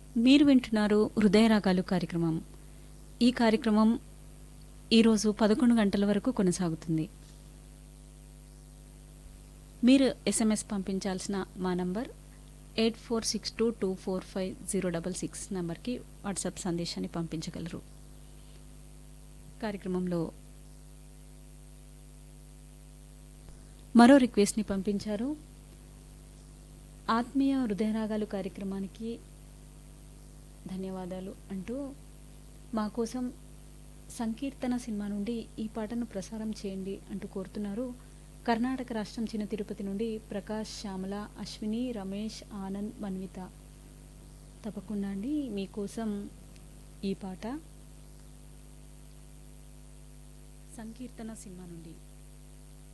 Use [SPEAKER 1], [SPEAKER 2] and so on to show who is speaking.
[SPEAKER 1] మీరు వింటున్నారు హృదయరాగాలు కార్యక్రమం ఈ కార్యక్రమం ఈరోజు పదకొండు గంటల వరకు కొనసాగుతుంది మీరు ఎస్ఎంఎస్ పంపించాల్సిన మా number eight four six two two four five zero double six నంబర్కి వాట్సాప్ సందేశాన్ని పంపించగలరు కార్యక్రమంలో మరో రిక్వెస్ట్ని పంపించారు ఆత్మీయ హృదయరాగాలు కార్యక్రమానికి ధన్యవాదాలు అంటూ మా కోసం సంకీర్తన సినిమా నుండి ఈ పాటను ప్రసారం చేయండి అంటూ కోరుతున్నారు కర్ణాటక రాష్ట్రం చిన్న తిరుపతి నుండి ప్రకాష్ శ్యామల అశ్విని రమేష్ ఆనంద్ మన్విత తప్పకుండా అండి మీకోసం ఈ పాట సంకీర్తన సినిమా నుండి